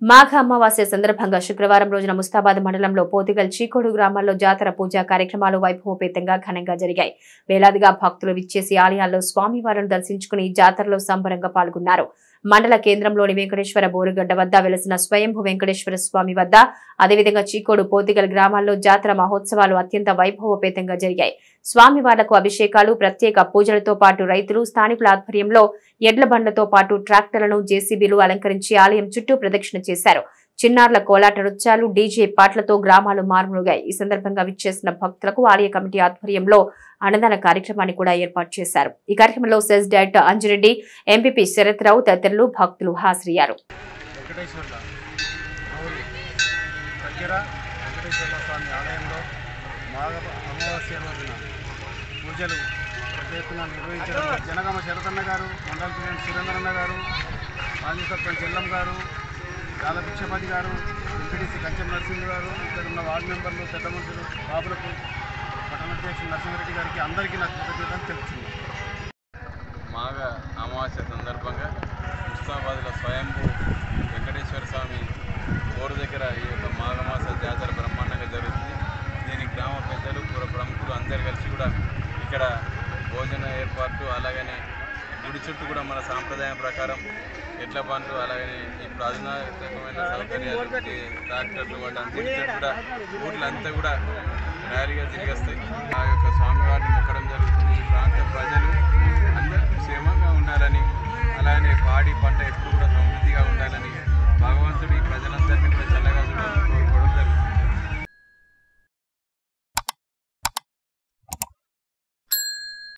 మాఘ అమావాస్య సందర్భంగా శుక్రవారం రోజున ముస్తాబాద్ మండలంలో పోతిగల్ చీకోడు గ్రామాల్లో జాతర పూజా కార్యక్రమాలు వైభవోపేతంగా ఘనంగా జరిగాయి వేలాదిగా భక్తులు విచ్చేసి ఆలయాల్లో స్వామివారిని దర్శించుకుని జాతరలో సంబరంగా పాల్గొన్నారు మండల కేంద్రంలోని వెంకటేశ్వర బోరుగడ్డ వద్ద వెలసిన స్వయంభు వెంకటేశ్వర స్వామి వద్ద అదేవిధంగా చీకోడు పోతిగల్ గ్రామాల్లో జాతర మహోత్సవాలు అత్యంత వైభవోపేతంగా జరిగాయి స్వామివార్లకు అభిషేకాలు ప్రత్యేక పూజలతో పాటు రైతులు స్థానికుల ఆధ్వర్యంలో ఎడ్ల బండ్లతో పాటు ట్రాక్టర్లను జేసీబీలు అలంకరించి ఆలయం చుట్టూ ప్రదక్షిణ చేశారు చిన్నారుల కోలాట నృత్యాలు డీజే పాటలతో గ్రామాలు మారుమోగాయి ఈ సందర్భంగా విచ్చేసిన భక్తులకు ఆలయ కమిటీ ఆధ్వర్యంలో అన్నదాన కార్యక్రమాన్ని కూడా ఏర్పాటు చేశారు ఈ కార్యక్రమంలో CESS director Anjireddy MPP Sharath Rao తదితరులు భక్తులు హాజరయ్యారు వెంకటేశ్వర్ల ఊరి దగ్గర వెంకటేశ్వర్ల స్వామి ఆలయంలో మాఘ అమావాస్య రోజున పూజలు పెద్ద ఎత్తున నిర్వహించడం జనగామ శరతన్న గారు మండల ప్రెసిడెంట్ సురేంద్రన్న గారు మాజీ సర్పంచ్ చెల్లం గారు గాల భిక్షపతి గారు ఎంపీడీసీ కంచెం నరసింహ గారు ఇక్కడ ఉన్న వార్డు మెంబర్లు పెద్ద మనుషులు బాబులకు పట్టణాధ్యక్షులు నరసింహారెడ్డి గారికి అందరికీ నాకు కృతజ్ఞతలు తెలుపుతున్నాను మాఘ అమావాస్య సందర్భంగా ముస్తాబాద్లో స్వయంభూ వెంకటేశ్వర స్వామి ఊరు దగ్గర ఈ యొక్క మాఘమాస జాతర బ్రహ్మాండంగా జరుగుతుంది దీనికి గ్రామ పెద్దలు పుర ప్రముఖులు అందరు కలిసి కూడా ఇక్కడ భోజన ఏర్పాట్లు అలాగనే గుడి చుట్టూ కూడా మన సాంప్రదాయం ప్రకారం ఎడ్ల బండ్లు అలాగనే ఇప్పుడు అధునాతకమైన సౌకర్యాలు ఈ ట్రాక్టర్లు వాటి అన్నిటి చుట్టూ కూడా ఊర్లంతా కూడా ర్యాలీగా తిరిగేస్తాయి ఆ యొక్క స్వామివారిని మొక్కడం జరుగుతుంది ఈ ప్రాంత ప్రజలు